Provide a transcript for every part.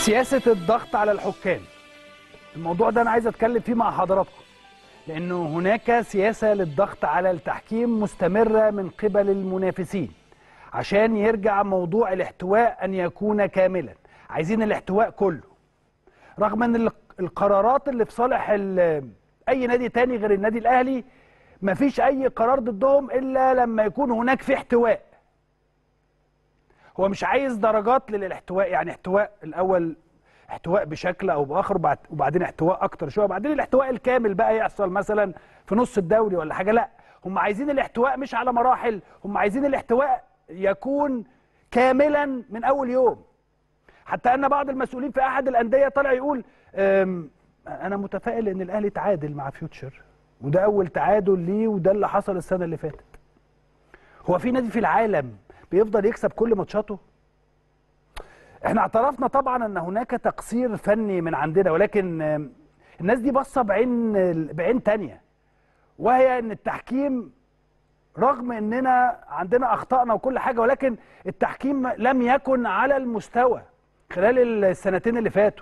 سياسة الضغط على الحكام الموضوع ده أنا عايز أتكلم فيه مع حضراتكم لأنه هناك سياسة للضغط على التحكيم مستمرة من قبل المنافسين عشان يرجع موضوع الاحتواء أن يكون كاملا عايزين الاحتواء كله رغم أن ال- القرارات اللي في صالح ال- أي نادي تاني غير النادي الأهلي مفيش أي قرار ضدهم إلا لما يكون هناك في احتواء هو مش عايز درجات للاحتواء يعني احتواء الاول احتواء بشكل او باخر وبعد وبعدين احتواء اكتر شويه وبعدين الاحتواء الكامل بقى يحصل مثلا في نص الدوري ولا حاجه لا هم عايزين الاحتواء مش على مراحل هم عايزين الاحتواء يكون كاملا من اول يوم حتى ان بعض المسؤولين في احد الانديه طلع يقول أم، انا متفائل ان الاهلي تعادل مع فيوتشر وده اول تعادل ليه وده اللي حصل السنه اللي فاتت هو في نادي في العالم بيفضل يكسب كل ماتشاته احنا اعترفنا طبعا ان هناك تقصير فني من عندنا ولكن آم، الناس دي باصه بعين بعين تانية وهي ان التحكيم رغم اننا عندنا اخطائنا وكل حاجه ولكن التحكيم لم يكن على المستوى خلال السنتين اللي فاتوا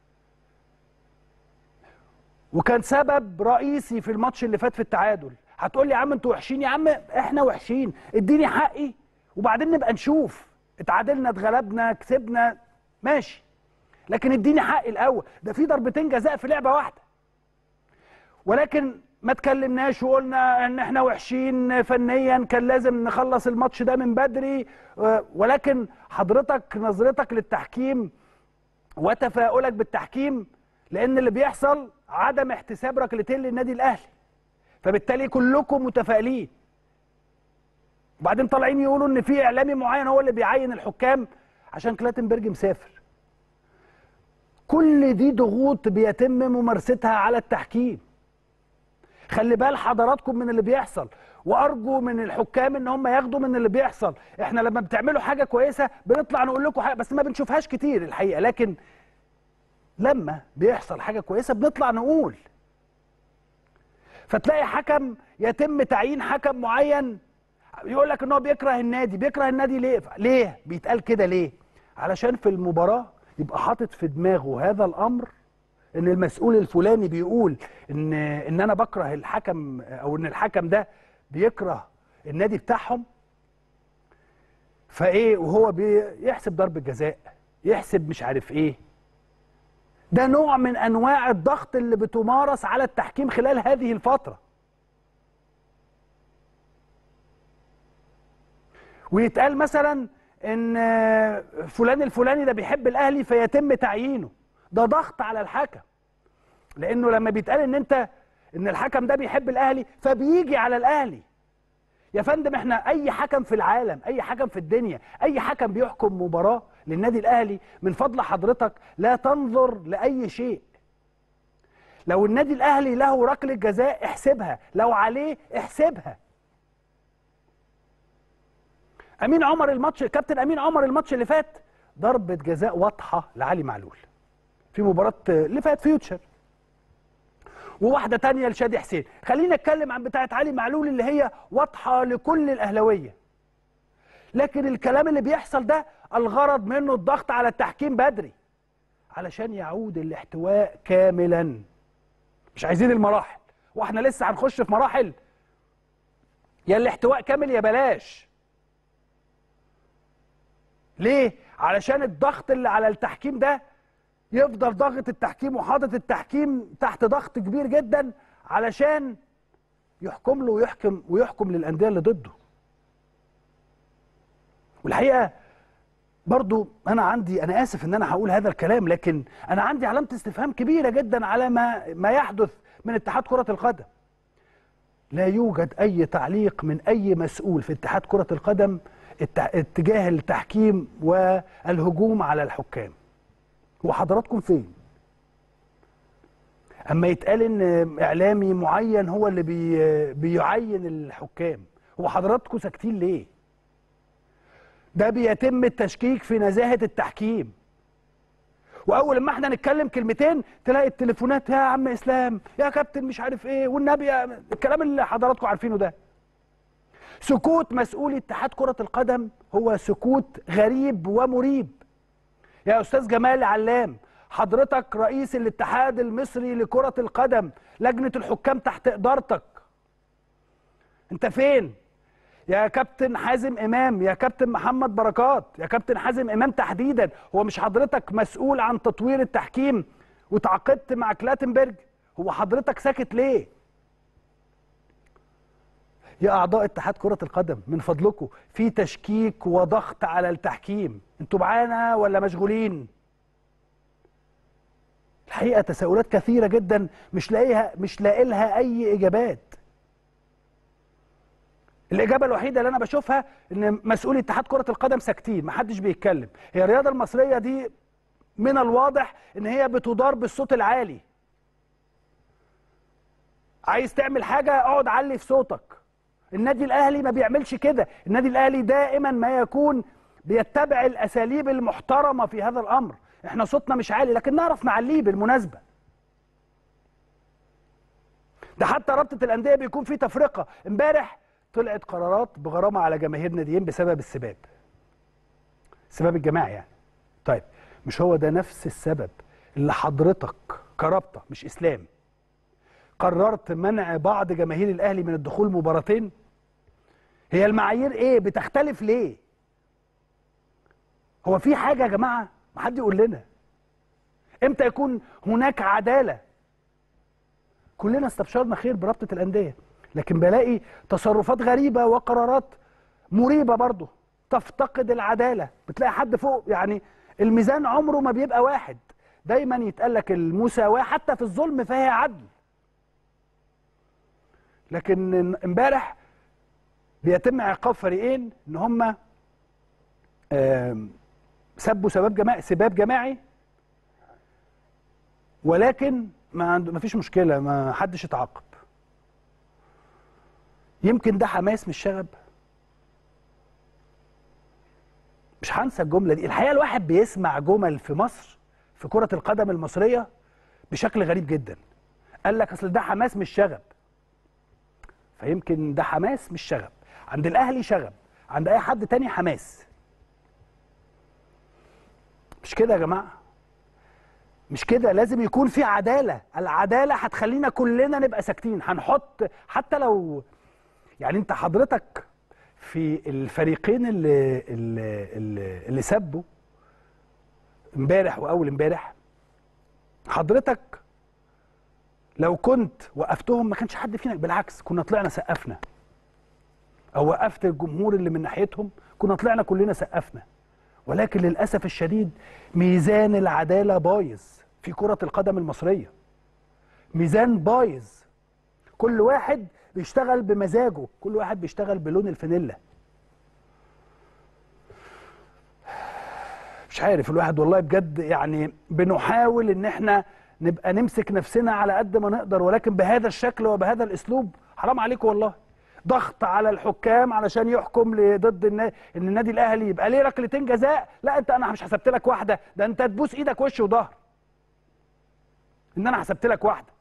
وكان سبب رئيسي في الماتش اللي فات في التعادل هتقول لي يا عم انتوا وحشين يا عم احنا وحشين اديني حقي وبعدين نبقى نشوف اتعادلنا اتغلبنا كسبنا ماشي لكن اديني حقي الاول ده في ضربتين جزاء في لعبه واحده ولكن ما تكلمناش وقلنا ان احنا وحشين فنيا كان لازم نخلص الماتش ده من بدري آه، ولكن حضرتك نظرتك للتحكيم وتفاؤلك بالتحكيم لان اللي بيحصل عدم احتساب ركلتين للنادي الاهلي فبالتالي كلكم متفائلين وبعدين طالعين يقولوا ان في اعلامي معين هو اللي بيعين الحكام عشان كلاتنبرج مسافر كل دي ضغوط بيتم ممارستها على التحكيم خلي بال حضراتكم من اللي بيحصل وارجو من الحكام ان هم ياخدوا من اللي بيحصل احنا لما بتعملوا حاجه كويسه بنطلع نقول لكم حاجه بس ما بنشوفهاش كتير الحقيقه لكن لما بيحصل حاجه كويسه بنطلع نقول فتلاقي حكم يتم تعيين حكم معين يقول لك ان هو بيكره النادي بيكره النادي ليه ليه بيتقال كده ليه علشان في المباراه يبقى حاطط في دماغه هذا الامر ان المسؤول الفلاني بيقول ان ان انا بكره الحكم او ان الحكم ده بيكره النادي بتاعهم فايه وهو بيحسب ضربه جزاء يحسب مش عارف ايه ده نوع من انواع الضغط اللي بتمارس على التحكيم خلال هذه الفتره ويتقال مثلا ان فلان الفلاني ده بيحب الاهلي فيتم تعيينه ده ضغط على الحكم لانه لما بيتقال ان انت ان الحكم ده بيحب الاهلي فبيجي على الاهلي يا فندم احنا اي حكم في العالم اي حكم في الدنيا اي حكم بيحكم مباراه للنادي الاهلي من فضل حضرتك لا تنظر لاي شيء لو النادي الاهلي له ركله جزاء احسبها لو عليه احسبها امين عمر الماتش كابتن امين عمر الماتش اللي فات ضربه جزاء واضحه لعلي معلول في مباراه اللي فات فيوتشر وواحده تانية لشادي حسين خلينا نتكلم عن بتاعه علي معلول اللي هي واضحه لكل الاهلاويه لكن الكلام اللي بيحصل ده الغرض منه الضغط على التحكيم بدري علشان يعود الاحتواء كاملا مش عايزين المراحل واحنا لسه هنخش في مراحل يا الاحتواء كامل يا بلاش ليه علشان الضغط اللي على التحكيم ده يفضل ضاغط التحكيم وحاطط التحكيم تحت ضغط كبير جدا علشان يحكم له ويحكم ويحكم للانديه اللي ضده والحقيقه برضو انا عندي انا اسف ان انا هقول هذا الكلام لكن انا عندي علامه استفهام كبيره جدا على ما ما يحدث من اتحاد كره القدم لا يوجد اي تعليق من اي مسؤول في اتحاد كره القدم ات- اتجاه التحكيم والهجوم على الحكام وحضراتكم فين اما يتقال ان اعلامي معين هو اللي بي بيعين الحكام هو حضراتكم ساكتين ليه ده بيتم التشكيك في نزاهه التحكيم واول ما احنا نتكلم كلمتين تلاقي التليفونات يا عم اسلام يا كابتن مش عارف ايه والنبي يا- الكلام اللي حضراتكم عارفينه ده سكوت مسؤولي اتحاد كره القدم هو سكوت غريب ومريب يا استاذ جمال علام حضرتك رئيس الاتحاد المصري لكرة القدم لجنة الحكام تحت إدارتك انت فين يا كابتن حازم امام يا كابتن محمد بركات يا كابتن حازم امام تحديدا هو مش حضرتك مسؤول عن تطوير التحكيم وتعاقدت مع كلاتنبرج هو حضرتك ساكت ليه يا اعضاء اتحاد كره القدم من فضلكم في تشكيك وضغط على التحكيم انتوا معانا ولا مشغولين الحقيقه تساؤلات كثيره جدا مش لاقيها مش لاقي لها اي اجابات الاجابه الوحيده اللي انا بشوفها ان مسؤولي اتحاد كره القدم ساكتين محدش بيتكلم هي الرياضه المصريه دي من الواضح ان هي بتدار بالصوت العالي عايز تعمل حاجه اقعد علي في صوتك النادي الاهلي ما بيعملش كده النادي الاهلي دائما ما يكون بيتبع الاساليب المحترمه في هذا الامر احنا صوتنا مش عالي لكن نعرف نعليه بالمناسبه ده حتى رابطه الانديه بيكون في تفرقه امبارح طلعت قرارات بغرامه على جماهير ناديين بسبب السباب السباب الجماعي يعني طيب مش هو ده نفس السبب اللي حضرتك كرابطه مش اسلام قررت منع بعض جماهير الاهلي من الدخول مباراتين هي المعايير ايه بتختلف ليه هو في حاجه يا جماعه ما حد يقول لنا امتى يكون هناك عداله كلنا استبشرنا خير برابطه الانديه لكن بلاقي تصرفات غريبه وقرارات مريبه برضه تفتقد العداله بتلاقي حد فوق يعني الميزان عمره ما بيبقى واحد دايما يتقال لك المساواه حتى في الظلم فهي عدل لكن امبارح بيتم عقاب فريقين ان هم سبوا سباب جماعي سباب جماعي ولكن ما ما فيش مشكله ما حدش اتعاقب يمكن ده حماس مش شغب مش هنسى الجمله دي الحقيقه الواحد بيسمع جمل في مصر في كره القدم المصريه بشكل غريب جدا قال لك اصل ده حماس مش شغب فيمكن ده حماس مش شغب عند الاهلي شغب عند اي حد تاني حماس مش كده يا جماعه مش كده لازم يكون في عداله العداله هتخلينا كلنا نبقى ساكتين هنحط حتى لو يعني انت حضرتك في الفريقين اللي اللي اللي, اللي سبوا امبارح واول امبارح حضرتك لو كنت وقفتهم ما كانش حد فينا بالعكس كنا طلعنا سقفنا او وقفت الجمهور اللي من ناحيتهم كنا طلعنا كلنا سقفنا ولكن للاسف الشديد ميزان العداله بايظ في كره القدم المصريه ميزان بايظ كل واحد بيشتغل بمزاجه كل واحد بيشتغل بلون الفانيلا مش عارف الواحد والله بجد يعني بنحاول ان احنا نبقى نمسك نفسنا على قد ما نقدر ولكن بهذا الشكل وبهذا الاسلوب حرام عليكم والله ضغط على الحكام علشان يحكم ضد ان النادي الاهلي يبقى ليه ركلتين جزاء لا انت انا مش حسبت لك واحده ده انت تبوس ايدك وش وظهر ان انا حسبت لك واحده